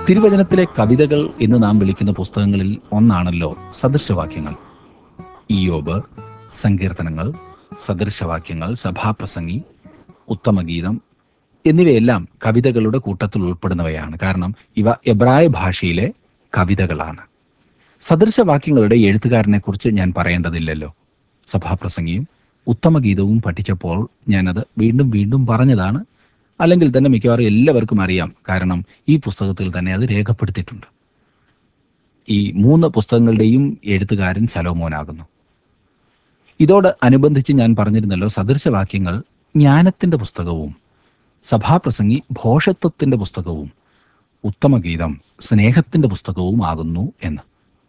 തിരുവചനത്തിലെ കവിതകൾ എന്ന് നാം വിളിക്കുന്ന പുസ്തകങ്ങളിൽ ഒന്നാണല്ലോ സദൃശവാക്യങ്ങൾ ഇയോബ് സങ്കീർത്തനങ്ങൾ സദൃശവാക്യങ്ങൾ സഭാപ്രസംഗി ഉത്തമഗീതം എന്നിവയെല്ലാം കവിതകളുടെ കൂട്ടത്തിൽ ഉൾപ്പെടുന്നവയാണ് കാരണം ഇവ എബ്രായ ഭാഷയിലെ കവിതകളാണ് സദൃശവാക്യങ്ങളുടെ എഴുത്തുകാരനെ കുറിച്ച് ഞാൻ പറയേണ്ടതില്ലല്ലോ സഭാപ്രസംഗിയും ഉത്തമഗീതവും പഠിച്ചപ്പോൾ ഞാനത് വീണ്ടും വീണ്ടും പറഞ്ഞതാണ് അല്ലെങ്കിൽ തന്നെ മിക്കവാറും എല്ലാവർക്കും അറിയാം കാരണം ഈ പുസ്തകത്തിൽ തന്നെ അത് രേഖപ്പെടുത്തിയിട്ടുണ്ട് ഈ മൂന്ന് പുസ്തകങ്ങളുടെയും എഴുത്തുകാരൻ ശലോമോനാകുന്നു ഇതോട് അനുബന്ധിച്ച് ഞാൻ പറഞ്ഞിരുന്നല്ലോ സദൃശവാക്യങ്ങൾ ജ്ഞാനത്തിന്റെ പുസ്തകവും സഭാപ്രസംഗി ഭോഷത്വത്തിന്റെ പുസ്തകവും ഉത്തമഗീതം സ്നേഹത്തിന്റെ പുസ്തകവും ആകുന്നു എന്ന്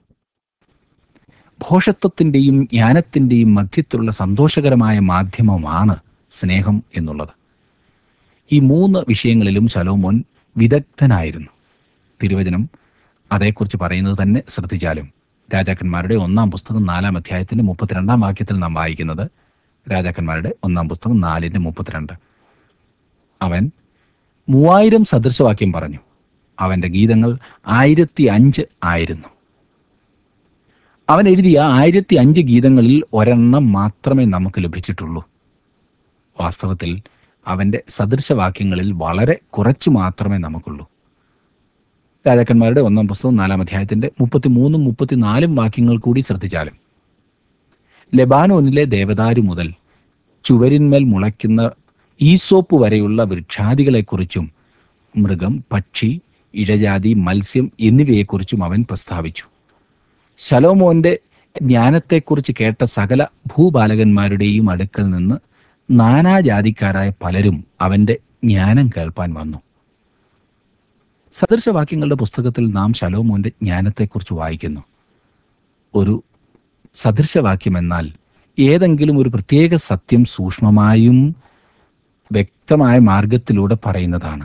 ഭോഷത്വത്തിന്റെയും ജ്ഞാനത്തിന്റെയും മധ്യത്തിലുള്ള സന്തോഷകരമായ മാധ്യമമാണ് സ്നേഹം എന്നുള്ളത് ഈ മൂന്ന് വിഷയങ്ങളിലും ശലോമോൻ വിദഗ്ധനായിരുന്നു തിരുവചനം അതേക്കുറിച്ച് പറയുന്നത് തന്നെ ശ്രദ്ധിച്ചാലും രാജാക്കന്മാരുടെ ഒന്നാം പുസ്തകം നാലാം അധ്യായത്തിന്റെ മുപ്പത്തിരണ്ടാം വാക്യത്തിൽ നാം വായിക്കുന്നത് രാജാക്കന്മാരുടെ ഒന്നാം പുസ്തകം നാലിന്റെ മുപ്പത്തിരണ്ട് അവൻ മൂവായിരം സദൃശവാക്യം പറഞ്ഞു അവന്റെ ഗീതങ്ങൾ ആയിരത്തി അഞ്ച് ആയിരുന്നു അവൻ എഴുതിയ ആയിരത്തി അഞ്ച് ഗീതങ്ങളിൽ ഒരെണ്ണം മാത്രമേ നമുക്ക് ലഭിച്ചിട്ടുള്ളൂ വാസ്തവത്തിൽ അവന്റെ സദൃശവാക്യങ്ങളിൽ വളരെ കുറച്ചു മാത്രമേ നമുക്കുള്ളൂ രാജാക്കന്മാരുടെ ഒന്നാം പുസ്തകം നാലാം അധ്യായത്തിന്റെ മുപ്പത്തിമൂന്നും മുപ്പത്തിനാലും വാക്യങ്ങൾ കൂടി ശ്രദ്ധിച്ചാലും ലെബാനോനിലെ ദേവദാരു മുതൽ ചുവരിന്മേൽ മുളയ്ക്കുന്ന ഈസോപ്പ് വരെയുള്ള വൃക്ഷാദികളെക്കുറിച്ചും മൃഗം പക്ഷി ഇഴജാതി മത്സ്യം എന്നിവയെക്കുറിച്ചും അവൻ പ്രസ്താവിച്ചു ശലോമോന്റെ ജ്ഞാനത്തെക്കുറിച്ച് കേട്ട സകല ഭൂപാലകന്മാരുടെയും അടുക്കൽ നിന്ന് നാനാജാതിക്കാരായ പലരും അവന്റെ ജ്ഞാനം കേൾപ്പാൻ വന്നു സദൃശവാക്യങ്ങളുടെ പുസ്തകത്തിൽ നാം ശലോമോന്റെ ജ്ഞാനത്തെക്കുറിച്ച് വായിക്കുന്നു ഒരു സദൃശവാക്യം എന്നാൽ ഏതെങ്കിലും ഒരു പ്രത്യേക സത്യം സൂക്ഷ്മമായും വ്യക്തമായ മാർഗത്തിലൂടെ പറയുന്നതാണ്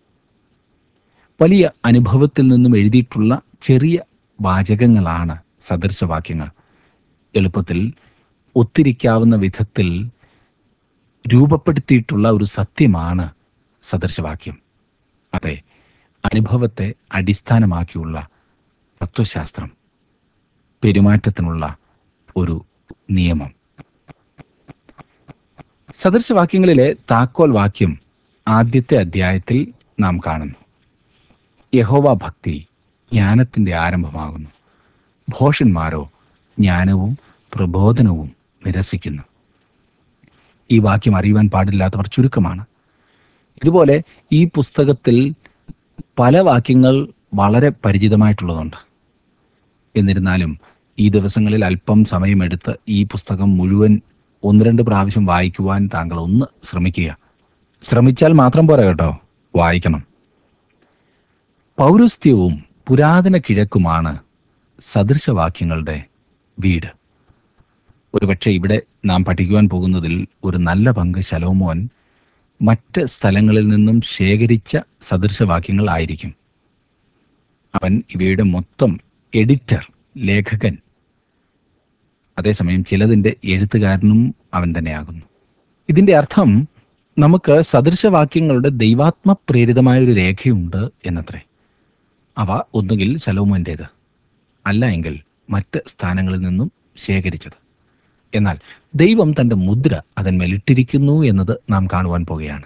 വലിയ അനുഭവത്തിൽ നിന്നും എഴുതിയിട്ടുള്ള ചെറിയ വാചകങ്ങളാണ് സദൃശവാക്യങ്ങൾ എളുപ്പത്തിൽ ഒത്തിരിക്കാവുന്ന വിധത്തിൽ രൂപപ്പെടുത്തിയിട്ടുള്ള ഒരു സത്യമാണ് സദൃശവാക്യം അതെ അനുഭവത്തെ അടിസ്ഥാനമാക്കിയുള്ള തത്വശാസ്ത്രം പെരുമാറ്റത്തിനുള്ള ഒരു നിയമം സദൃശവാക്യങ്ങളിലെ താക്കോൽ വാക്യം ആദ്യത്തെ അധ്യായത്തിൽ നാം കാണുന്നു യഹോവ ഭക്തി ജ്ഞാനത്തിന്റെ ആരംഭമാകുന്നു ഭോഷന്മാരോ ജ്ഞാനവും പ്രബോധനവും നിരസിക്കുന്നു ഈ വാക്യം അറിയുവാൻ പാടില്ലാത്തവർ ചുരുക്കമാണ് ഇതുപോലെ ഈ പുസ്തകത്തിൽ പല വാക്യങ്ങൾ വളരെ പരിചിതമായിട്ടുള്ളതുണ്ട് എന്നിരുന്നാലും ഈ ദിവസങ്ങളിൽ അല്പം സമയമെടുത്ത് ഈ പുസ്തകം മുഴുവൻ ഒന്ന് രണ്ട് പ്രാവശ്യം വായിക്കുവാൻ താങ്കൾ ഒന്ന് ശ്രമിക്കുക ശ്രമിച്ചാൽ മാത്രം പോരാ കേട്ടോ വായിക്കണം പൗരസ്ത്യവും പുരാതന കിഴക്കുമാണ് സദൃശവാക്യങ്ങളുടെ വീട് ഒരുപക്ഷെ ഇവിടെ നാം പഠിക്കുവാൻ പോകുന്നതിൽ ഒരു നല്ല പങ്ക് ശലോമോൻ മറ്റ് സ്ഥലങ്ങളിൽ നിന്നും ശേഖരിച്ച സദൃശവാക്യങ്ങൾ ആയിരിക്കും അവൻ ഇവയുടെ മൊത്തം എഡിറ്റർ ലേഖകൻ അതേസമയം ചിലതിൻ്റെ എഴുത്തുകാരനും അവൻ തന്നെയാകുന്നു ഇതിൻ്റെ അർത്ഥം നമുക്ക് സദൃശവാക്യങ്ങളുടെ ദൈവാത്മ പ്രേരിതമായ ഒരു രേഖയുണ്ട് എന്നത്രേ അവ ഒന്നുകിൽ ശലോമോൻ്റേത് അല്ല എങ്കിൽ മറ്റ് സ്ഥാനങ്ങളിൽ നിന്നും ശേഖരിച്ചത് എന്നാൽ ദൈവം തൻ്റെ മുദ്ര അതിന്മേൽ ഇട്ടിരിക്കുന്നു എന്നത് നാം കാണുവാൻ പോകുകയാണ്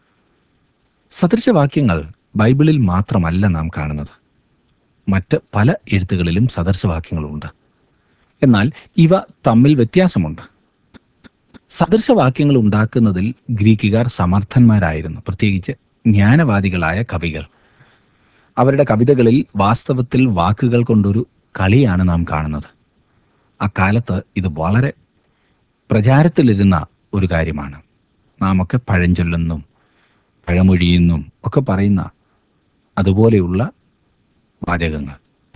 സദൃശവാക്യങ്ങൾ ബൈബിളിൽ മാത്രമല്ല നാം കാണുന്നത് മറ്റ് പല എഴുത്തുകളിലും സദൃശവാക്യങ്ങളുണ്ട് എന്നാൽ ഇവ തമ്മിൽ വ്യത്യാസമുണ്ട് സദൃശവാക്യങ്ങൾ ഉണ്ടാക്കുന്നതിൽ ഗ്രീക്കുകാർ സമർത്ഥന്മാരായിരുന്നു പ്രത്യേകിച്ച് ജ്ഞാനവാദികളായ കവികൾ അവരുടെ കവിതകളിൽ വാസ്തവത്തിൽ വാക്കുകൾ കൊണ്ടൊരു കളിയാണ് നാം കാണുന്നത് അക്കാലത്ത് ഇത് വളരെ പ്രചാരത്തിലിരുന്ന ഒരു കാര്യമാണ് നാം ഒക്കെ പഴഞ്ചൊല്ലെന്നും പഴമൊഴിയെന്നും ഒക്കെ പറയുന്ന അതുപോലെയുള്ള വാചകങ്ങൾ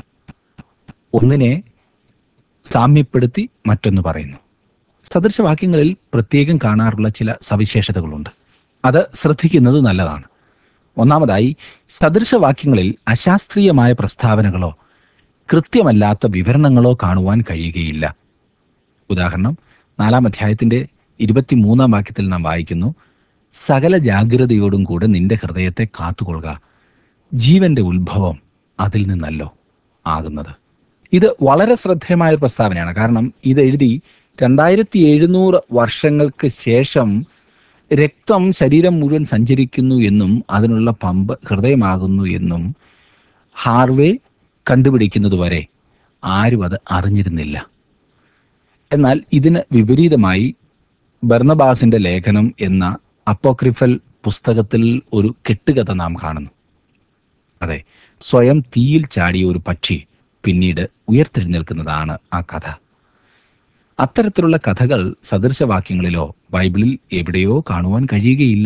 ഒന്നിനെ സാമ്യപ്പെടുത്തി മറ്റൊന്ന് പറയുന്നു സദൃശവാക്യങ്ങളിൽ പ്രത്യേകം കാണാറുള്ള ചില സവിശേഷതകളുണ്ട് അത് ശ്രദ്ധിക്കുന്നത് നല്ലതാണ് ഒന്നാമതായി സദൃശവാക്യങ്ങളിൽ അശാസ്ത്രീയമായ പ്രസ്താവനകളോ കൃത്യമല്ലാത്ത വിവരണങ്ങളോ കാണുവാൻ കഴിയുകയില്ല ഉദാഹരണം നാലാം അധ്യായത്തിന്റെ ഇരുപത്തിമൂന്നാം വാക്യത്തിൽ നാം വായിക്കുന്നു സകല ജാഗ്രതയോടും കൂടെ നിന്റെ ഹൃദയത്തെ കാത്തുകൊള്ളുക ജീവന്റെ ഉത്ഭവം അതിൽ നിന്നല്ലോ ആകുന്നത് ഇത് വളരെ ശ്രദ്ധേയമായ ഒരു പ്രസ്താവനയാണ് കാരണം ഇത് എഴുതി രണ്ടായിരത്തി എഴുന്നൂറ് വർഷങ്ങൾക്ക് ശേഷം രക്തം ശരീരം മുഴുവൻ സഞ്ചരിക്കുന്നു എന്നും അതിനുള്ള പമ്പ് ഹൃദയമാകുന്നു എന്നും ഹാർവേ കണ്ടുപിടിക്കുന്നതുവരെ ആരും അത് അറിഞ്ഞിരുന്നില്ല എന്നാൽ ഇതിന് വിപരീതമായി ബർണബാസിന്റെ ലേഖനം എന്ന അപ്പോക്രിഫൽ പുസ്തകത്തിൽ ഒരു കെട്ടുകഥ നാം കാണുന്നു അതെ സ്വയം തീയിൽ ചാടിയ ഒരു പക്ഷി പിന്നീട് ഉയർത്തെഴുന്നേൽക്കുന്നതാണ് ആ കഥ അത്തരത്തിലുള്ള കഥകൾ സദൃശവാക്യങ്ങളിലോ ബൈബിളിൽ എവിടെയോ കാണുവാൻ കഴിയുകയില്ല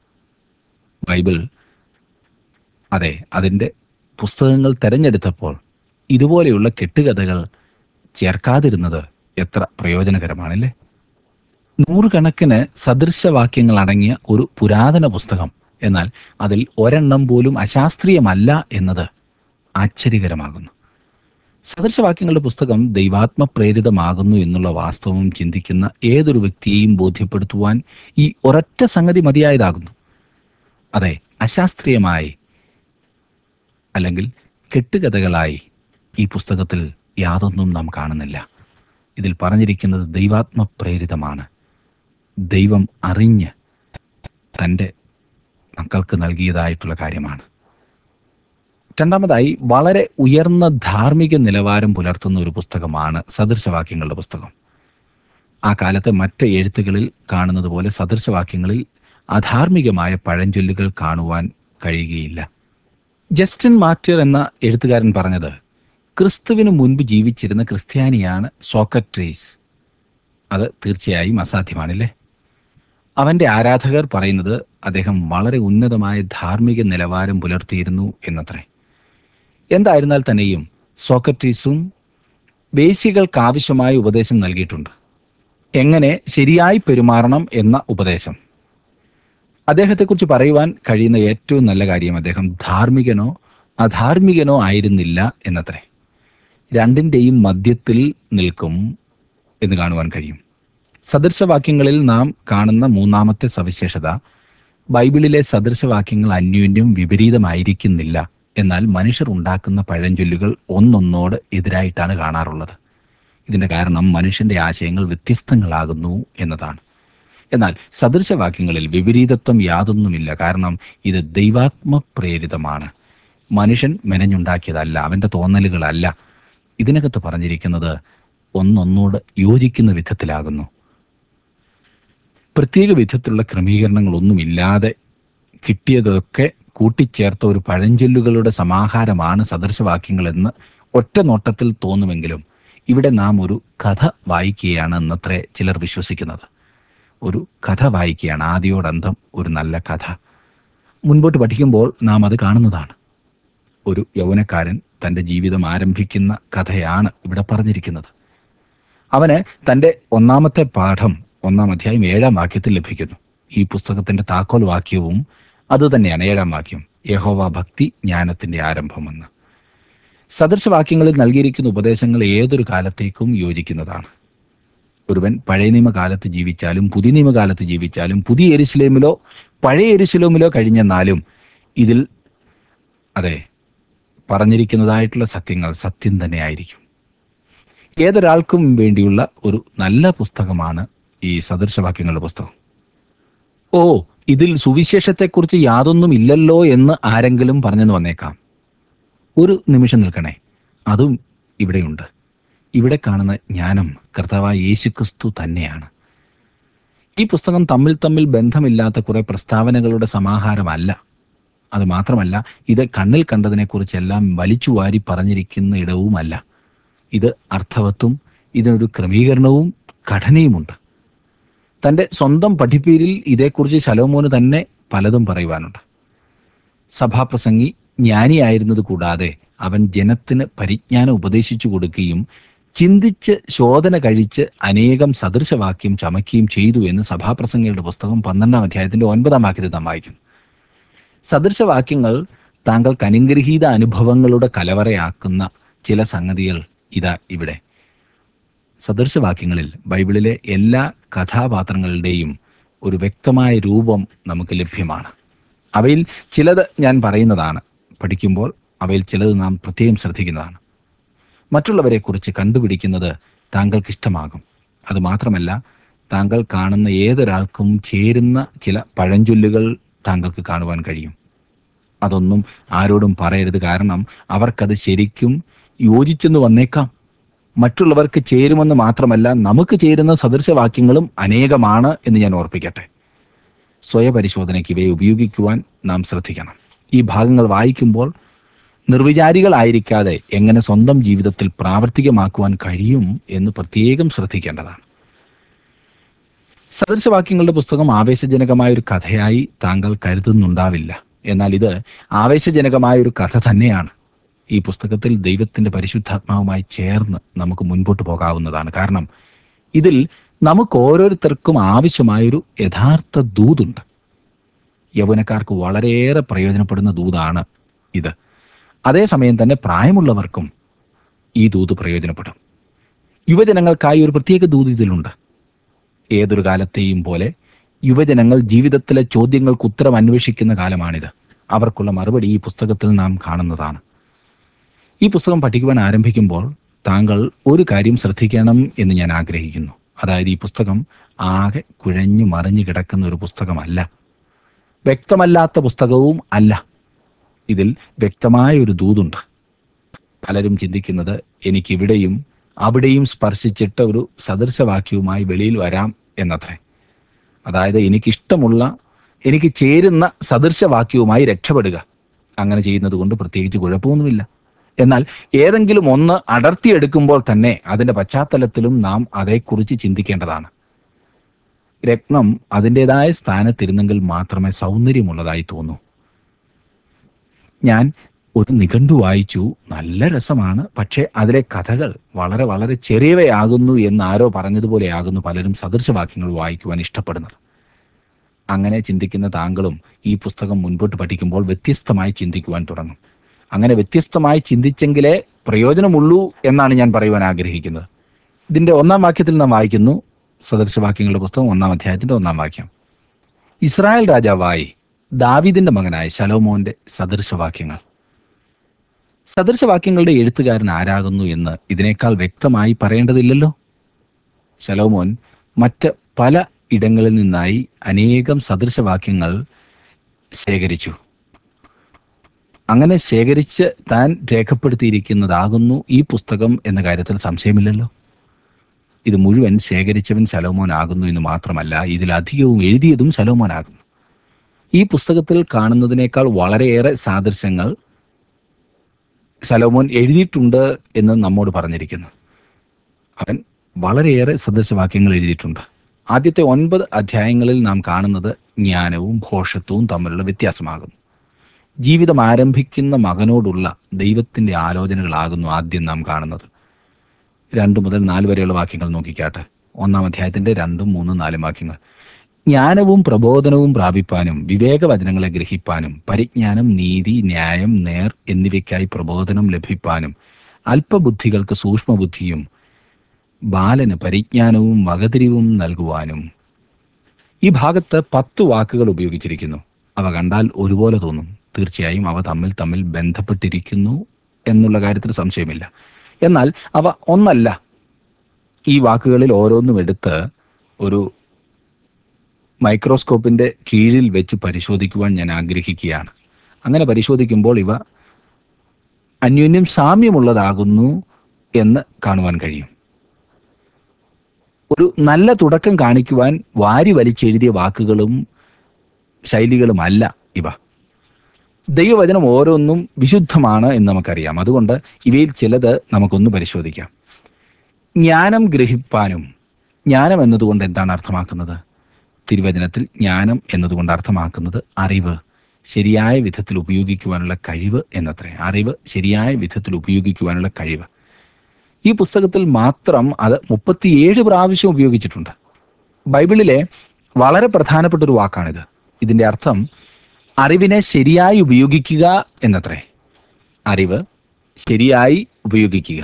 ബൈബിൾ അതെ അതിൻ്റെ പുസ്തകങ്ങൾ തെരഞ്ഞെടുത്തപ്പോൾ ഇതുപോലെയുള്ള കെട്ടുകഥകൾ ചേർക്കാതിരുന്നത് എത്ര പ്രയോജനകരമാണല്ലേ നൂറുകണക്കിന് സദൃശവാക്യങ്ങൾ അടങ്ങിയ ഒരു പുരാതന പുസ്തകം എന്നാൽ അതിൽ ഒരെണ്ണം പോലും അശാസ്ത്രീയമല്ല എന്നത് ആശ്ചര്യകരമാകുന്നു സദൃശവാക്യങ്ങളുടെ പുസ്തകം ദൈവാത്മ പ്രേരിതമാകുന്നു എന്നുള്ള വാസ്തവം ചിന്തിക്കുന്ന ഏതൊരു വ്യക്തിയെയും ബോധ്യപ്പെടുത്തുവാൻ ഈ ഒരൊറ്റ സംഗതി മതിയായതാകുന്നു അതെ അശാസ്ത്രീയമായി അല്ലെങ്കിൽ കെട്ടുകഥകളായി ഈ പുസ്തകത്തിൽ യാതൊന്നും നാം കാണുന്നില്ല ഇതിൽ പറഞ്ഞിരിക്കുന്നത് ദൈവാത്മ പ്രേരിതമാണ് ദൈവം അറിഞ്ഞ് തൻ്റെ മക്കൾക്ക് നൽകിയതായിട്ടുള്ള കാര്യമാണ് രണ്ടാമതായി വളരെ ഉയർന്ന ധാർമ്മിക നിലവാരം പുലർത്തുന്ന ഒരു പുസ്തകമാണ് സദൃശവാക്യങ്ങളുടെ പുസ്തകം ആ കാലത്തെ മറ്റ് എഴുത്തുകളിൽ കാണുന്നത് പോലെ സദൃശവാക്യങ്ങളിൽ അധാർമികമായ പഴഞ്ചൊല്ലുകൾ കാണുവാൻ കഴിയുകയില്ല ജസ്റ്റിൻ മാർട്ടിയർ എന്ന എഴുത്തുകാരൻ പറഞ്ഞത് ക്രിസ്തുവിന് മുൻപ് ജീവിച്ചിരുന്ന ക്രിസ്ത്യാനിയാണ് സോക്കട്രീസ് അത് തീർച്ചയായും അസാധ്യമാണല്ലേ അവന്റെ ആരാധകർ പറയുന്നത് അദ്ദേഹം വളരെ ഉന്നതമായ ധാർമ്മിക നിലവാരം പുലർത്തിയിരുന്നു എന്നത്രേ എന്തായിരുന്നാൽ തന്നെയും സോക്രട്ടീസും വേശികൾക്ക് ആവശ്യമായ ഉപദേശം നൽകിയിട്ടുണ്ട് എങ്ങനെ ശരിയായി പെരുമാറണം എന്ന ഉപദേശം അദ്ദേഹത്തെക്കുറിച്ച് പറയുവാൻ കഴിയുന്ന ഏറ്റവും നല്ല കാര്യം അദ്ദേഹം ധാർമ്മികനോ അധാർമികനോ ആയിരുന്നില്ല എന്നത്രേ രണ്ടിൻ്റെയും മധ്യത്തിൽ നിൽക്കും എന്ന് കാണുവാൻ കഴിയും സദൃശവാക്യങ്ങളിൽ നാം കാണുന്ന മൂന്നാമത്തെ സവിശേഷത ബൈബിളിലെ സദൃശവാക്യങ്ങൾ അന്യോന്യം വിപരീതമായിരിക്കുന്നില്ല എന്നാൽ മനുഷ്യർ ഉണ്ടാക്കുന്ന പഴഞ്ചൊല്ലുകൾ ഒന്നൊന്നോട് എതിരായിട്ടാണ് കാണാറുള്ളത് ഇതിന്റെ കാരണം മനുഷ്യന്റെ ആശയങ്ങൾ വ്യത്യസ്തങ്ങളാകുന്നു എന്നതാണ് എന്നാൽ സദൃശവാക്യങ്ങളിൽ വിപരീതത്വം യാതൊന്നുമില്ല കാരണം ഇത് ദൈവാത്മ പ്രേരിതമാണ് മനുഷ്യൻ മെനഞ്ഞുണ്ടാക്കിയതല്ല അവന്റെ തോന്നലുകളല്ല ഇതിനകത്ത് പറഞ്ഞിരിക്കുന്നത് ഒന്നൊന്നോട് യോജിക്കുന്ന വിധത്തിലാകുന്നു പ്രത്യേക വിധത്തിലുള്ള ക്രമീകരണങ്ങളൊന്നുമില്ലാതെ കിട്ടിയതൊക്കെ കൂട്ടിച്ചേർത്ത ഒരു പഴഞ്ചൊല്ലുകളുടെ സമാഹാരമാണ് സദൃശവാക്യങ്ങളെന്ന് ഒറ്റ നോട്ടത്തിൽ തോന്നുമെങ്കിലും ഇവിടെ നാം ഒരു കഥ വായിക്കുകയാണ് എന്നത്രേ ചിലർ വിശ്വസിക്കുന്നത് ഒരു കഥ വായിക്കുകയാണ് ആദ്യോടന്തം ഒരു നല്ല കഥ മുൻപോട്ട് പഠിക്കുമ്പോൾ നാം അത് കാണുന്നതാണ് ഒരു യൗവനക്കാരൻ തൻ്റെ ജീവിതം ആരംഭിക്കുന്ന കഥയാണ് ഇവിടെ പറഞ്ഞിരിക്കുന്നത് അവന് തൻ്റെ ഒന്നാമത്തെ പാഠം ഒന്നാം അധ്യായം ഏഴാം വാക്യത്തിൽ ലഭിക്കുന്നു ഈ പുസ്തകത്തിന്റെ താക്കോൽ വാക്യവും അതുതന്നെയാണ് ഏഴാം വാക്യം യഹോവ ഭക്തി ജ്ഞാനത്തിന്റെ ആരംഭമെന്ന് സദൃശവാക്യങ്ങളിൽ നൽകിയിരിക്കുന്ന ഉപദേശങ്ങൾ ഏതൊരു കാലത്തേക്കും യോജിക്കുന്നതാണ് ഒരുവൻ പഴയ നിയമകാലത്ത് ജീവിച്ചാലും പുതിയ നിയമകാലത്ത് ജീവിച്ചാലും പുതിയ എരുശലേമിലോ പഴയ എരുശലേമിലോ കഴിഞ്ഞെന്നാലും ഇതിൽ അതെ പറഞ്ഞിരിക്കുന്നതായിട്ടുള്ള സത്യങ്ങൾ സത്യം തന്നെയായിരിക്കും ഏതൊരാൾക്കും വേണ്ടിയുള്ള ഒരു നല്ല പുസ്തകമാണ് ഈ സദൃശവാക്യങ്ങളുടെ പുസ്തകം ഓ ഇതിൽ സുവിശേഷത്തെക്കുറിച്ച് യാതൊന്നും ഇല്ലല്ലോ എന്ന് ആരെങ്കിലും പറഞ്ഞെന്ന് വന്നേക്കാം ഒരു നിമിഷം നിൽക്കണേ അതും ഇവിടെയുണ്ട് ഇവിടെ കാണുന്ന ജ്ഞാനം കർത്താവായ യേശുക്രിസ്തു തന്നെയാണ് ഈ പുസ്തകം തമ്മിൽ തമ്മിൽ ബന്ധമില്ലാത്ത കുറെ പ്രസ്താവനകളുടെ സമാഹാരമല്ല അത് മാത്രമല്ല ഇത് കണ്ണിൽ കണ്ടതിനെക്കുറിച്ചെല്ലാം വലിച്ചു വാരി പറഞ്ഞിരിക്കുന്ന ഇടവുമല്ല ഇത് അർത്ഥവത്തും ഇതിനൊരു ക്രമീകരണവും ഘടനയുമുണ്ട് തൻ്റെ സ്വന്തം പഠിപ്പീരിൽ ഇതേക്കുറിച്ച് ശലോമോന് തന്നെ പലതും പറയുവാനുണ്ട് സഭാപ്രസംഗി ജ്ഞാനിയായിരുന്നത് കൂടാതെ അവൻ ജനത്തിന് പരിജ്ഞാനം ഉപദേശിച്ചു കൊടുക്കുകയും ചിന്തിച്ച് ശോധന കഴിച്ച് അനേകം സദൃശവാക്യം ചമയ്ക്കുകയും ചെയ്തു എന്ന് സഭാപ്രസംഗിയുടെ പുസ്തകം പന്ത്രണ്ടാം അധ്യായത്തിന്റെ ഒൻപതാം വാക്യത്തിൽ നാം വായിക്കുന്നു സദൃശവാക്യങ്ങൾ താങ്കൾക്ക് അനുഗ്രഹീത അനുഭവങ്ങളുടെ കലവറയാക്കുന്ന ചില സംഗതികൾ ഇതാ ഇവിടെ സദൃശവാക്യങ്ങളിൽ ബൈബിളിലെ എല്ലാ കഥാപാത്രങ്ങളുടെയും ഒരു വ്യക്തമായ രൂപം നമുക്ക് ലഭ്യമാണ് അവയിൽ ചിലത് ഞാൻ പറയുന്നതാണ് പഠിക്കുമ്പോൾ അവയിൽ ചിലത് നാം പ്രത്യേകം ശ്രദ്ധിക്കുന്നതാണ് മറ്റുള്ളവരെക്കുറിച്ച് കണ്ടുപിടിക്കുന്നത് താങ്കൾക്ക് ഇഷ്ടമാകും അതുമാത്രമല്ല താങ്കൾ കാണുന്ന ഏതൊരാൾക്കും ചേരുന്ന ചില പഴഞ്ചൊല്ലുകൾ താങ്കൾക്ക് കാണുവാൻ കഴിയും അതൊന്നും ആരോടും പറയരുത് കാരണം അവർക്കത് ശരിക്കും യോജിച്ചെന്ന് വന്നേക്കാം മറ്റുള്ളവർക്ക് ചേരുമെന്ന് മാത്രമല്ല നമുക്ക് ചേരുന്ന സദൃശവാക്യങ്ങളും അനേകമാണ് എന്ന് ഞാൻ ഓർപ്പിക്കട്ടെ സ്വയപരിശോധനയ്ക്ക് ഇവയെ ഉപയോഗിക്കുവാൻ നാം ശ്രദ്ധിക്കണം ഈ ഭാഗങ്ങൾ വായിക്കുമ്പോൾ നിർവിചാരികളായിരിക്കാതെ എങ്ങനെ സ്വന്തം ജീവിതത്തിൽ പ്രാവർത്തികമാക്കുവാൻ കഴിയും എന്ന് പ്രത്യേകം ശ്രദ്ധിക്കേണ്ടതാണ് സദൃശവാക്യങ്ങളുടെ പുസ്തകം ആവേശജനകമായ ഒരു കഥയായി താങ്കൾ കരുതുന്നുണ്ടാവില്ല എന്നാൽ ഇത് ആവേശജനകമായ ഒരു കഥ തന്നെയാണ് ഈ പുസ്തകത്തിൽ ദൈവത്തിന്റെ പരിശുദ്ധാത്മാവുമായി ചേർന്ന് നമുക്ക് മുൻപോട്ട് പോകാവുന്നതാണ് കാരണം ഇതിൽ നമുക്ക് ഓരോരുത്തർക്കും ആവശ്യമായൊരു യഥാർത്ഥ ദൂതുണ്ട് യൗവനക്കാർക്ക് വളരെയേറെ പ്രയോജനപ്പെടുന്ന ദൂതാണ് ഇത് അതേസമയം തന്നെ പ്രായമുള്ളവർക്കും ഈ ദൂത് പ്രയോജനപ്പെടും യുവജനങ്ങൾക്കായി ഒരു പ്രത്യേക ദൂത് ഇതിലുണ്ട് ഏതൊരു കാലത്തെയും പോലെ യുവജനങ്ങൾ ജീവിതത്തിലെ ചോദ്യങ്ങൾക്ക് ഉത്തരം അന്വേഷിക്കുന്ന കാലമാണിത് അവർക്കുള്ള മറുപടി ഈ പുസ്തകത്തിൽ നാം കാണുന്നതാണ് ഈ പുസ്തകം പഠിക്കുവാൻ ആരംഭിക്കുമ്പോൾ താങ്കൾ ഒരു കാര്യം ശ്രദ്ധിക്കണം എന്ന് ഞാൻ ആഗ്രഹിക്കുന്നു അതായത് ഈ പുസ്തകം ആകെ കുഴഞ്ഞു മറിഞ്ഞു കിടക്കുന്ന ഒരു പുസ്തകമല്ല വ്യക്തമല്ലാത്ത പുസ്തകവും അല്ല ഇതിൽ വ്യക്തമായ ഒരു ദൂതുണ്ട് പലരും ചിന്തിക്കുന്നത് എനിക്കിവിടെയും അവിടെയും സ്പർശിച്ചിട്ട് ഒരു സദൃശവാക്യവുമായി വെളിയിൽ വരാം എന്നത്രേ അതായത് എനിക്കിഷ്ടമുള്ള എനിക്ക് ചേരുന്ന സദൃശവാക്യവുമായി രക്ഷപ്പെടുക അങ്ങനെ ചെയ്യുന്നത് കൊണ്ട് പ്രത്യേകിച്ച് കുഴപ്പമൊന്നുമില്ല എന്നാൽ ഏതെങ്കിലും ഒന്ന് അടർത്തിയെടുക്കുമ്പോൾ തന്നെ അതിന്റെ പശ്ചാത്തലത്തിലും നാം അതേക്കുറിച്ച് ചിന്തിക്കേണ്ടതാണ് രത്നം അതിൻ്റെതായ സ്ഥാനത്തിരുന്നെങ്കിൽ മാത്രമേ സൗന്ദര്യമുള്ളതായി തോന്നൂ ഞാൻ ഒരു നിഘണ്ടു വായിച്ചു നല്ല രസമാണ് പക്ഷേ അതിലെ കഥകൾ വളരെ വളരെ ചെറിയവയാകുന്നു എന്ന് ആരോ പറഞ്ഞതുപോലെയാകുന്നു പലരും സദൃശവാക്യങ്ങൾ വായിക്കുവാൻ ഇഷ്ടപ്പെടുന്നത് അങ്ങനെ ചിന്തിക്കുന്ന താങ്കളും ഈ പുസ്തകം മുൻപോട്ട് പഠിക്കുമ്പോൾ വ്യത്യസ്തമായി ചിന്തിക്കുവാൻ തുടങ്ങും അങ്ങനെ വ്യത്യസ്തമായി ചിന്തിച്ചെങ്കിലേ പ്രയോജനമുള്ളൂ എന്നാണ് ഞാൻ പറയുവാൻ ആഗ്രഹിക്കുന്നത് ഇതിന്റെ ഒന്നാം വാക്യത്തിൽ നാം വായിക്കുന്നു സദൃശവാക്യങ്ങളുടെ പുസ്തകം ഒന്നാം അധ്യായത്തിന്റെ ഒന്നാം വാക്യം ഇസ്രായേൽ രാജാവായി ദാവീദിന്റെ മകനായ ശലോമോന്റെ സദൃശവാക്യങ്ങൾ സദൃശവാക്യങ്ങളുടെ എഴുത്തുകാരൻ ആരാകുന്നു എന്ന് ഇതിനേക്കാൾ വ്യക്തമായി പറയേണ്ടതില്ലല്ലോ ശലോമോൻ മറ്റ് പല ഇടങ്ങളിൽ നിന്നായി അനേകം സദൃശവാക്യങ്ങൾ ശേഖരിച്ചു അങ്ങനെ ശേഖരിച്ച് താൻ രേഖപ്പെടുത്തിയിരിക്കുന്നതാകുന്നു ഈ പുസ്തകം എന്ന കാര്യത്തിൽ സംശയമില്ലല്ലോ ഇത് മുഴുവൻ ശേഖരിച്ചവൻ ശലോമോൻ ആകുന്നു എന്ന് മാത്രമല്ല ഇതിലധികവും എഴുതിയതും ശലോമോൻ ആകുന്നു ഈ പുസ്തകത്തിൽ കാണുന്നതിനേക്കാൾ വളരെയേറെ സാദൃശ്യങ്ങൾ ശലോമോൻ എഴുതിയിട്ടുണ്ട് എന്ന് നമ്മോട് പറഞ്ഞിരിക്കുന്നു അവൻ വളരെയേറെ സദൃശവാക്യങ്ങൾ എഴുതിയിട്ടുണ്ട് ആദ്യത്തെ ഒൻപത് അധ്യായങ്ങളിൽ നാം കാണുന്നത് ജ്ഞാനവും ഭോഷത്വവും തമ്മിലുള്ള വ്യത്യാസമാകുന്നു ജീവിതം ആരംഭിക്കുന്ന മകനോടുള്ള ദൈവത്തിന്റെ ആലോചനകളാകുന്നു ആദ്യം നാം കാണുന്നത് രണ്ട് മുതൽ നാല് വരെയുള്ള വാക്യങ്ങൾ നോക്കിക്കാട്ടെ ഒന്നാം അധ്യായത്തിന്റെ രണ്ടും മൂന്നും നാലും വാക്യങ്ങൾ ജ്ഞാനവും പ്രബോധനവും പ്രാപിപ്പാനും വിവേകവചനങ്ങളെ ഗ്രഹിപ്പാനും പരിജ്ഞാനം നീതി ന്യായം നേർ എന്നിവയ്ക്കായി പ്രബോധനം ലഭിപ്പാനും അല്പബുദ്ധികൾക്ക് സൂക്ഷ്മബുദ്ധിയും ബാലന് പരിജ്ഞാനവും വകതിരിവും നൽകുവാനും ഈ ഭാഗത്ത് പത്ത് വാക്കുകൾ ഉപയോഗിച്ചിരിക്കുന്നു അവ കണ്ടാൽ ഒരുപോലെ തോന്നും തീർച്ചയായും അവ തമ്മിൽ തമ്മിൽ ബന്ധപ്പെട്ടിരിക്കുന്നു എന്നുള്ള കാര്യത്തിൽ സംശയമില്ല എന്നാൽ അവ ഒന്നല്ല ഈ വാക്കുകളിൽ ഓരോന്നും എടുത്ത് ഒരു മൈക്രോസ്കോപ്പിന്റെ കീഴിൽ വെച്ച് പരിശോധിക്കുവാൻ ഞാൻ ആഗ്രഹിക്കുകയാണ് അങ്ങനെ പരിശോധിക്കുമ്പോൾ ഇവ അന്യോന്യം സാമ്യമുള്ളതാകുന്നു എന്ന് കാണുവാൻ കഴിയും ഒരു നല്ല തുടക്കം കാണിക്കുവാൻ വാരി വലിച്ചെഴുതിയ വാക്കുകളും ശൈലികളുമല്ല ഇവ ദൈവവചനം ഓരോന്നും വിശുദ്ധമാണ് എന്ന് നമുക്കറിയാം അതുകൊണ്ട് ഇവയിൽ ചിലത് നമുക്കൊന്ന് പരിശോധിക്കാം ജ്ഞാനം ഗ്രഹിപ്പാനും ജ്ഞാനം എന്നതുകൊണ്ട് എന്താണ് അർത്ഥമാക്കുന്നത് തിരുവചനത്തിൽ ജ്ഞാനം എന്നതുകൊണ്ട് അർത്ഥമാക്കുന്നത് അറിവ് ശരിയായ വിധത്തിൽ ഉപയോഗിക്കുവാനുള്ള കഴിവ് എന്നത്രേ അറിവ് ശരിയായ വിധത്തിൽ ഉപയോഗിക്കുവാനുള്ള കഴിവ് ഈ പുസ്തകത്തിൽ മാത്രം അത് മുപ്പത്തിയേഴ് പ്രാവശ്യം ഉപയോഗിച്ചിട്ടുണ്ട് ബൈബിളിലെ വളരെ പ്രധാനപ്പെട്ട ഒരു വാക്കാണിത് ഇതിന്റെ അർത്ഥം അറിവിനെ ശരിയായി ഉപയോഗിക്കുക എന്നത്രേ അറിവ് ശരിയായി ഉപയോഗിക്കുക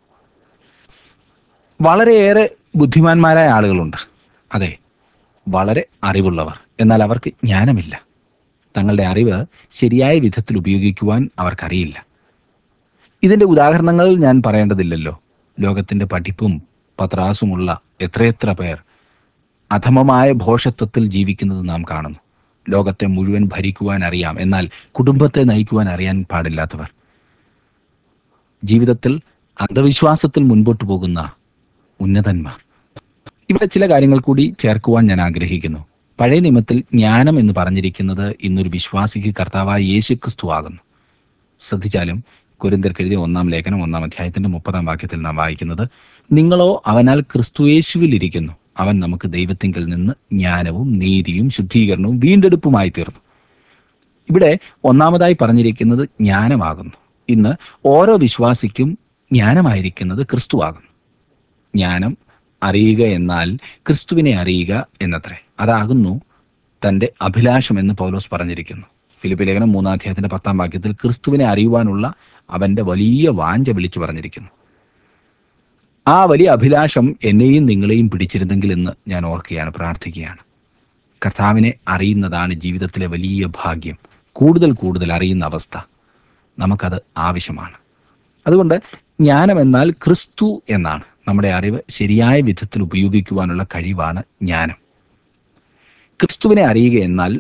വളരെയേറെ ബുദ്ധിമാന്മാരായ ആളുകളുണ്ട് അതെ വളരെ അറിവുള്ളവർ എന്നാൽ അവർക്ക് ജ്ഞാനമില്ല തങ്ങളുടെ അറിവ് ശരിയായ വിധത്തിൽ ഉപയോഗിക്കുവാൻ അവർക്കറിയില്ല ഇതിന്റെ ഉദാഹരണങ്ങൾ ഞാൻ പറയേണ്ടതില്ലല്ലോ ലോകത്തിന്റെ പഠിപ്പും പത്രാസുമുള്ള എത്രയെത്ര പേർ അധമമായ ഭോഷത്വത്തിൽ ജീവിക്കുന്നത് നാം കാണുന്നു ലോകത്തെ മുഴുവൻ ഭരിക്കുവാൻ അറിയാം എന്നാൽ കുടുംബത്തെ നയിക്കുവാൻ അറിയാൻ പാടില്ലാത്തവർ ജീവിതത്തിൽ അന്ധവിശ്വാസത്തിൽ മുൻപോട്ട് പോകുന്ന ഉന്നതന്മാർ ഇവിടെ ചില കാര്യങ്ങൾ കൂടി ചേർക്കുവാൻ ഞാൻ ആഗ്രഹിക്കുന്നു പഴയ നിയമത്തിൽ ജ്ഞാനം എന്ന് പറഞ്ഞിരിക്കുന്നത് ഇന്നൊരു വിശ്വാസിക്ക് കർത്താവായ യേശു ക്രിസ്തു ആകുന്നു ശ്രദ്ധിച്ചാലും കുരിന്തർക്കെഴുതിയ ഒന്നാം ലേഖനം ഒന്നാം അധ്യായത്തിന്റെ മുപ്പതാം വാക്യത്തിൽ നാം വായിക്കുന്നത് നിങ്ങളോ അവനാൽ ക്രിസ്തുയേശുവിൽ ഇരിക്കുന്നു അവൻ നമുക്ക് ദൈവത്തിങ്കിൽ നിന്ന് ജ്ഞാനവും നീതിയും ശുദ്ധീകരണവും വീണ്ടെടുപ്പുമായി തീർന്നു ഇവിടെ ഒന്നാമതായി പറഞ്ഞിരിക്കുന്നത് ജ്ഞാനമാകുന്നു ഇന്ന് ഓരോ വിശ്വാസിക്കും ജ്ഞാനമായിരിക്കുന്നത് ക്രിസ്തുവാകുന്നു ജ്ഞാനം അറിയുക എന്നാൽ ക്രിസ്തുവിനെ അറിയുക എന്നത്രേ അതാകുന്നു തന്റെ അഭിലാഷം എന്ന് പൗലോസ് പറഞ്ഞിരിക്കുന്നു ഫിലിപ്പ് ലേഖനം മൂന്നാം അധ്യായത്തിന്റെ പത്താം വാക്യത്തിൽ ക്രിസ്തുവിനെ അറിയുവാനുള്ള അവന്റെ വലിയ വാഞ്ച വിളിച്ചു പറഞ്ഞിരിക്കുന്നു ആ വലിയ അഭിലാഷം എന്നെയും നിങ്ങളെയും പിടിച്ചിരുന്നെങ്കിൽ എന്ന് ഞാൻ ഓർക്കുകയാണ് പ്രാർത്ഥിക്കുകയാണ് കർത്താവിനെ അറിയുന്നതാണ് ജീവിതത്തിലെ വലിയ ഭാഗ്യം കൂടുതൽ കൂടുതൽ അറിയുന്ന അവസ്ഥ നമുക്കത് ആവശ്യമാണ് അതുകൊണ്ട് ജ്ഞാനം എന്നാൽ ക്രിസ്തു എന്നാണ് നമ്മുടെ അറിവ് ശരിയായ വിധത്തിൽ ഉപയോഗിക്കുവാനുള്ള കഴിവാണ് ജ്ഞാനം ക്രിസ്തുവിനെ അറിയുക എന്നാൽ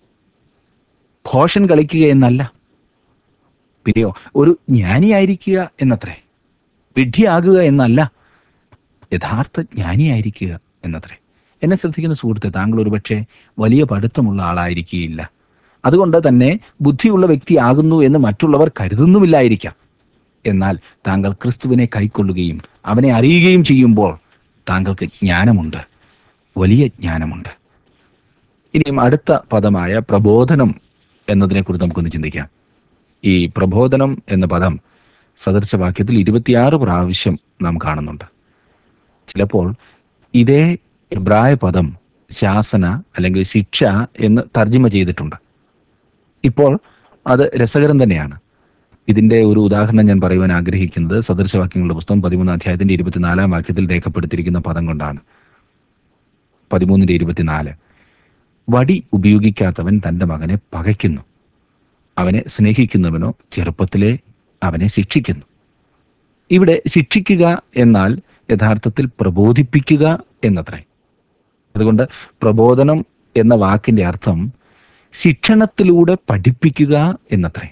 ഭോഷൻ കളിക്കുക എന്നല്ല പിന്നെയോ ഒരു ജ്ഞാനിയായിരിക്കുക എന്നത്രേ വിഡ്ഢിയാകുക എന്നല്ല യഥാർത്ഥ ജ്ഞാനിയായിരിക്കുക എന്നത്രേ എന്നെ ശ്രദ്ധിക്കുന്ന സുഹൃത്തെ താങ്കൾ ഒരുപക്ഷെ വലിയ പഠിത്തമുള്ള ആളായിരിക്കുകയില്ല അതുകൊണ്ട് തന്നെ ബുദ്ധിയുള്ള വ്യക്തിയാകുന്നു എന്ന് മറ്റുള്ളവർ കരുതുന്നുമില്ലായിരിക്കാം എന്നാൽ താങ്കൾ ക്രിസ്തുവിനെ കൈക്കൊള്ളുകയും അവനെ അറിയുകയും ചെയ്യുമ്പോൾ താങ്കൾക്ക് ജ്ഞാനമുണ്ട് വലിയ ജ്ഞാനമുണ്ട് ഇനിയും അടുത്ത പദമായ പ്രബോധനം എന്നതിനെക്കുറിച്ച് നമുക്കൊന്ന് ചിന്തിക്കാം ഈ പ്രബോധനം എന്ന പദം സദൃശവാക്യത്തിൽ ഇരുപത്തിയാറ് പ്രാവശ്യം നാം കാണുന്നുണ്ട് ചിലപ്പോൾ ഇതേ എബ്രായ പദം ശാസന അല്ലെങ്കിൽ ശിക്ഷ എന്ന് തർജ്ജിമ ചെയ്തിട്ടുണ്ട് ഇപ്പോൾ അത് രസകരം തന്നെയാണ് ഇതിന്റെ ഒരു ഉദാഹരണം ഞാൻ പറയുവാൻ ആഗ്രഹിക്കുന്നത് സദൃശവാക്യങ്ങളുടെ പുസ്തകം പതിമൂന്നാം അധ്യായത്തിന്റെ ഇരുപത്തിനാലാം വാക്യത്തിൽ രേഖപ്പെടുത്തിയിരിക്കുന്ന പദം കൊണ്ടാണ് പതിമൂന്നിന്റെ ഇരുപത്തിനാല് വടി ഉപയോഗിക്കാത്തവൻ തന്റെ മകനെ പകയ്ക്കുന്നു അവനെ സ്നേഹിക്കുന്നവനോ ചെറുപ്പത്തിലെ അവനെ ശിക്ഷിക്കുന്നു ഇവിടെ ശിക്ഷിക്കുക എന്നാൽ യഥാർത്ഥത്തിൽ പ്രബോധിപ്പിക്കുക എന്നത്രേ അതുകൊണ്ട് പ്രബോധനം എന്ന വാക്കിന്റെ അർത്ഥം ശിക്ഷണത്തിലൂടെ പഠിപ്പിക്കുക എന്നത്രേ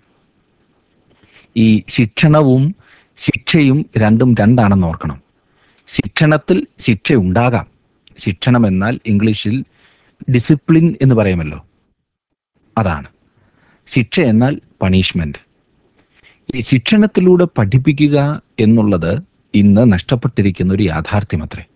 ഈ ശിക്ഷണവും ശിക്ഷയും രണ്ടും രണ്ടാണെന്ന് ഓർക്കണം ശിക്ഷണത്തിൽ ശിക്ഷ ഉണ്ടാകാം ശിക്ഷണം എന്നാൽ ഇംഗ്ലീഷിൽ ഡിസിപ്ലിൻ എന്ന് പറയുമല്ലോ അതാണ് ശിക്ഷ എന്നാൽ പണിഷ്മെന്റ് ഈ ശിക്ഷണത്തിലൂടെ പഠിപ്പിക്കുക എന്നുള്ളത് ഇന്ന് നഷ്ടപ്പെട്ടിരിക്കുന്ന ഒരു യാഥാർത്ഥ്യമത്രേ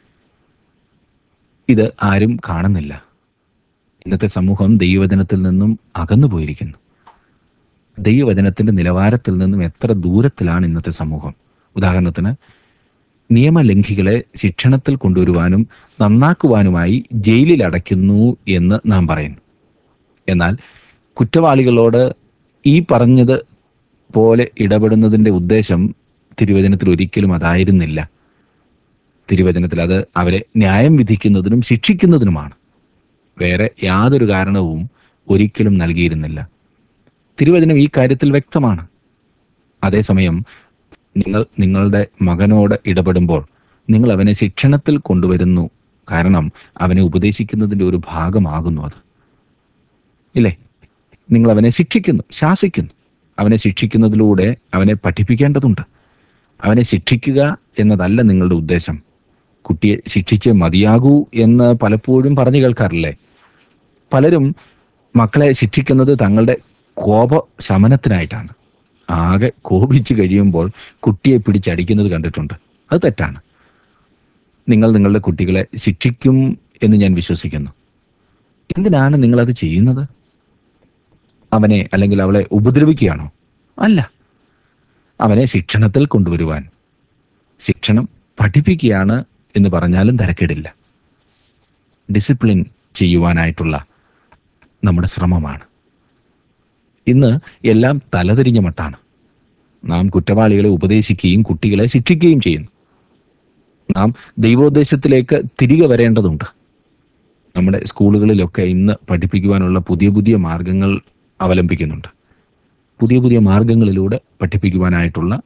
ഇത് ആരും കാണുന്നില്ല ഇന്നത്തെ സമൂഹം ദൈവവചനത്തിൽ നിന്നും അകന്നു പോയിരിക്കുന്നു ദൈവവചനത്തിന്റെ നിലവാരത്തിൽ നിന്നും എത്ര ദൂരത്തിലാണ് ഇന്നത്തെ സമൂഹം ഉദാഹരണത്തിന് നിയമലംഘികളെ ശിക്ഷണത്തിൽ കൊണ്ടുവരുവാനും നന്നാക്കുവാനുമായി ജയിലിൽ അടയ്ക്കുന്നു എന്ന് നാം പറയുന്നു എന്നാൽ കുറ്റവാളികളോട് ഈ പറഞ്ഞത് പോലെ ഇടപെടുന്നതിന്റെ ഉദ്ദേശം തിരുവചനത്തിൽ ഒരിക്കലും അതായിരുന്നില്ല തിരുവചനത്തിൽ അത് അവരെ ന്യായം വിധിക്കുന്നതിനും ശിക്ഷിക്കുന്നതിനുമാണ് വേറെ യാതൊരു കാരണവും ഒരിക്കലും നൽകിയിരുന്നില്ല തിരുവചനം ഈ കാര്യത്തിൽ വ്യക്തമാണ് അതേസമയം നിങ്ങൾ നിങ്ങളുടെ മകനോട് ഇടപെടുമ്പോൾ നിങ്ങൾ അവനെ ശിക്ഷണത്തിൽ കൊണ്ടുവരുന്നു കാരണം അവനെ ഉപദേശിക്കുന്നതിൻ്റെ ഒരു ഭാഗമാകുന്നു അത് ഇല്ലേ നിങ്ങൾ അവനെ ശിക്ഷിക്കുന്നു ശാസിക്കുന്നു അവനെ ശിക്ഷിക്കുന്നതിലൂടെ അവനെ പഠിപ്പിക്കേണ്ടതുണ്ട് അവനെ ശിക്ഷിക്കുക എന്നതല്ല നിങ്ങളുടെ ഉദ്ദേശം കുട്ടിയെ ശിക്ഷിച്ച് മതിയാകൂ എന്ന് പലപ്പോഴും പറഞ്ഞു കേൾക്കാറില്ലേ പലരും മക്കളെ ശിക്ഷിക്കുന്നത് തങ്ങളുടെ കോപ ശമനത്തിനായിട്ടാണ് ആകെ കോപിച്ച് കഴിയുമ്പോൾ കുട്ടിയെ പിടിച്ചടിക്കുന്നത് കണ്ടിട്ടുണ്ട് അത് തെറ്റാണ് നിങ്ങൾ നിങ്ങളുടെ കുട്ടികളെ ശിക്ഷിക്കും എന്ന് ഞാൻ വിശ്വസിക്കുന്നു എന്തിനാണ് നിങ്ങളത് ചെയ്യുന്നത് അവനെ അല്ലെങ്കിൽ അവളെ ഉപദ്രവിക്കുകയാണോ അല്ല അവനെ ശിക്ഷണത്തിൽ കൊണ്ടുവരുവാൻ ശിക്ഷണം പഠിപ്പിക്കുകയാണ് എന്ന് പറഞ്ഞാലും തരക്കേടില്ല ഡിസിപ്ലിൻ ചെയ്യുവാനായിട്ടുള്ള നമ്മുടെ ശ്രമമാണ് ഇന്ന് എല്ലാം തലതിരിഞ്ഞ മട്ടാണ് നാം കുറ്റവാളികളെ ഉപദേശിക്കുകയും കുട്ടികളെ ശിക്ഷിക്കുകയും ചെയ്യുന്നു നാം ദൈവോദ്ദേശത്തിലേക്ക് തിരികെ വരേണ്ടതുണ്ട് നമ്മുടെ സ്കൂളുകളിലൊക്കെ ഇന്ന് പഠിപ്പിക്കുവാനുള്ള പുതിയ പുതിയ മാർഗങ്ങൾ അവലംബിക്കുന്നുണ്ട് പുതിയ പുതിയ മാർഗങ്ങളിലൂടെ പഠിപ്പിക്കുവാനായിട്ടുള്ള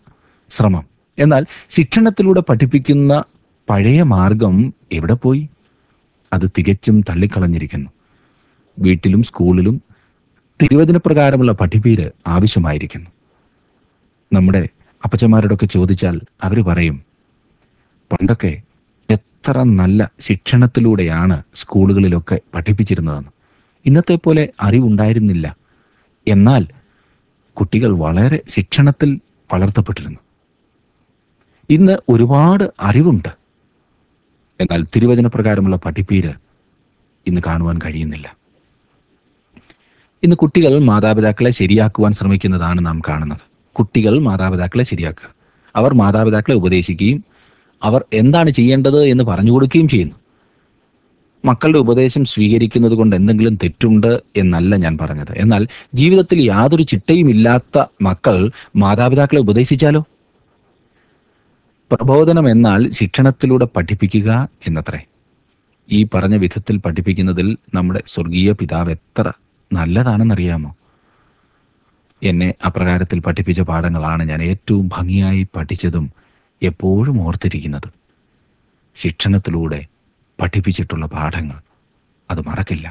ശ്രമം എന്നാൽ ശിക്ഷണത്തിലൂടെ പഠിപ്പിക്കുന്ന പഴയ മാർഗം എവിടെ പോയി അത് തികച്ചും തള്ളിക്കളഞ്ഞിരിക്കുന്നു വീട്ടിലും സ്കൂളിലും തിരുവചന പ്രകാരമുള്ള പഠിപ്പീര് ആവശ്യമായിരിക്കുന്നു നമ്മുടെ അപ്പച്ചന്മാരോടൊക്കെ ചോദിച്ചാൽ അവർ പറയും പണ്ടൊക്കെ എത്ര നല്ല ശിക്ഷണത്തിലൂടെയാണ് സ്കൂളുകളിലൊക്കെ പഠിപ്പിച്ചിരുന്നതെന്ന് ഇന്നത്തെ പോലെ അറിവുണ്ടായിരുന്നില്ല എന്നാൽ കുട്ടികൾ വളരെ ശിക്ഷണത്തിൽ വളർത്തപ്പെട്ടിരുന്നു ഇന്ന് ഒരുപാട് അറിവുണ്ട് എന്നാൽ തിരുവചന പ്രകാരമുള്ള പഠിപ്പീര് ഇന്ന് കാണുവാൻ കഴിയുന്നില്ല ഇന്ന് കുട്ടികൾ മാതാപിതാക്കളെ ശരിയാക്കുവാൻ ശ്രമിക്കുന്നതാണ് നാം കാണുന്നത് കുട്ടികൾ മാതാപിതാക്കളെ ശരിയാക്കുക അവർ മാതാപിതാക്കളെ ഉപദേശിക്കുകയും അവർ എന്താണ് ചെയ്യേണ്ടത് എന്ന് പറഞ്ഞു കൊടുക്കുകയും ചെയ്യുന്നു മക്കളുടെ ഉപദേശം സ്വീകരിക്കുന്നത് കൊണ്ട് എന്തെങ്കിലും തെറ്റുണ്ട് എന്നല്ല ഞാൻ പറഞ്ഞത് എന്നാൽ ജീവിതത്തിൽ യാതൊരു ചിട്ടയും ഇല്ലാത്ത മക്കൾ മാതാപിതാക്കളെ ഉപദേശിച്ചാലോ പ്രബോധനം എന്നാൽ ശിക്ഷണത്തിലൂടെ പഠിപ്പിക്കുക എന്നത്രേ ഈ പറഞ്ഞ വിധത്തിൽ പഠിപ്പിക്കുന്നതിൽ നമ്മുടെ സ്വർഗീയ പിതാവ് എത്ര നല്ലതാണെന്നറിയാമോ എന്നെ അപ്രകാരത്തിൽ പഠിപ്പിച്ച പാഠങ്ങളാണ് ഞാൻ ഏറ്റവും ഭംഗിയായി പഠിച്ചതും എപ്പോഴും ഓർത്തിരിക്കുന്നതും ശിക്ഷണത്തിലൂടെ പഠിപ്പിച്ചിട്ടുള്ള പാഠങ്ങൾ അത് മറക്കില്ല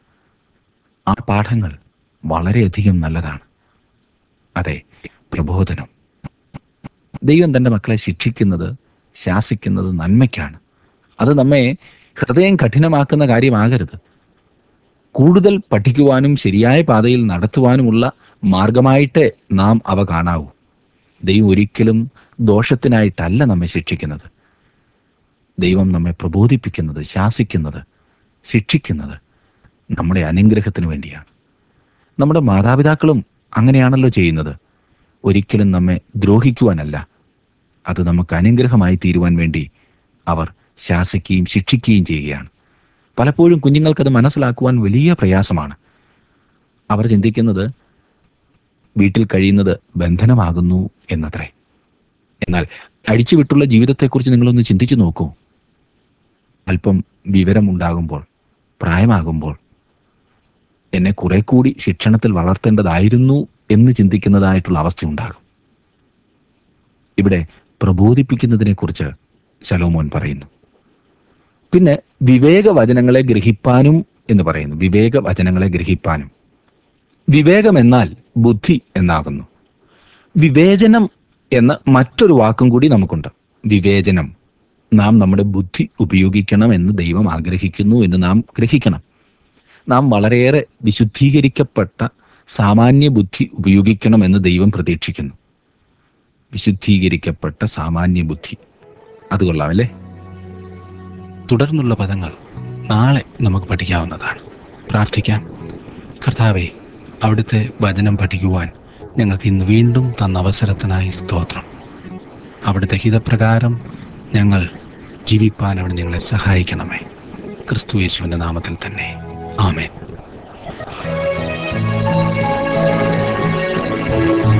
ആ പാഠങ്ങൾ വളരെയധികം നല്ലതാണ് അതെ പ്രബോധനം ദൈവം തൻ്റെ മക്കളെ ശിക്ഷിക്കുന്നത് ശാസിക്കുന്നത് നന്മയ്ക്കാണ് അത് നമ്മെ ഹൃദയം കഠിനമാക്കുന്ന കാര്യമാകരുത് കൂടുതൽ പഠിക്കുവാനും ശരിയായ പാതയിൽ നടത്തുവാനുമുള്ള മാർഗമായിട്ടേ നാം അവ കാണാവൂ ദൈവം ഒരിക്കലും ദോഷത്തിനായിട്ടല്ല നമ്മെ ശിക്ഷിക്കുന്നത് ദൈവം നമ്മെ പ്രബോധിപ്പിക്കുന്നത് ശാസിക്കുന്നത് ശിക്ഷിക്കുന്നത് നമ്മുടെ അനുഗ്രഹത്തിന് വേണ്ടിയാണ് നമ്മുടെ മാതാപിതാക്കളും അങ്ങനെയാണല്ലോ ചെയ്യുന്നത് ഒരിക്കലും നമ്മെ ദ്രോഹിക്കുവാനല്ല അത് നമുക്ക് അനുഗ്രഹമായി തീരുവാൻ വേണ്ടി അവർ ശാസിക്കുകയും ശിക്ഷിക്കുകയും ചെയ്യുകയാണ് പലപ്പോഴും കുഞ്ഞുങ്ങൾക്കത് മനസ്സിലാക്കുവാൻ വലിയ പ്രയാസമാണ് അവർ ചിന്തിക്കുന്നത് വീട്ടിൽ കഴിയുന്നത് ബന്ധനമാകുന്നു എന്നത്രേ എന്നാൽ അഴിച്ചുവിട്ടുള്ള ജീവിതത്തെക്കുറിച്ച് നിങ്ങളൊന്ന് ചിന്തിച്ചു നോക്കൂ അല്പം വിവരമുണ്ടാകുമ്പോൾ പ്രായമാകുമ്പോൾ എന്നെ കുറെ കൂടി ശിക്ഷണത്തിൽ വളർത്തേണ്ടതായിരുന്നു എന്ന് ചിന്തിക്കുന്നതായിട്ടുള്ള അവസ്ഥയുണ്ടാകും ഇവിടെ പ്രബോധിപ്പിക്കുന്നതിനെക്കുറിച്ച് ശലോമോൻ പറയുന്നു പിന്നെ വിവേകവചനങ്ങളെ ഗ്രഹിപ്പാനും എന്ന് പറയുന്നു വിവേകവചനങ്ങളെ ഗ്രഹിപ്പാനും വിവേകം എന്നാൽ ബുദ്ധി എന്നാകുന്നു വിവേചനം എന്ന മറ്റൊരു വാക്കും കൂടി നമുക്കുണ്ട് വിവേചനം നാം നമ്മുടെ ബുദ്ധി ഉപയോഗിക്കണം എന്ന് ദൈവം ആഗ്രഹിക്കുന്നു എന്ന് നാം ഗ്രഹിക്കണം നാം വളരെയേറെ വിശുദ്ധീകരിക്കപ്പെട്ട സാമാന്യ ബുദ്ധി ഉപയോഗിക്കണം എന്ന് ദൈവം പ്രതീക്ഷിക്കുന്നു വിശുദ്ധീകരിക്കപ്പെട്ട സാമാന്യ ബുദ്ധി അത് കൊള്ളാം അല്ലേ തുടർന്നുള്ള പദങ്ങൾ നാളെ നമുക്ക് പഠിക്കാവുന്നതാണ് പ്രാർത്ഥിക്കാം കർത്താവെ അവിടുത്തെ വചനം പഠിക്കുവാൻ ഞങ്ങൾക്ക് ഇന്ന് വീണ്ടും തന്ന അവസരത്തിനായി സ്തോത്രം അവിടുത്തെ ഹിതപ്രകാരം ഞങ്ങൾ ജീവിപ്പാൻ അവിടെ ഞങ്ങളെ സഹായിക്കണമേ ക്രിസ്തു യേശുവിൻ്റെ നാമത്തിൽ തന്നെ ആമേൻ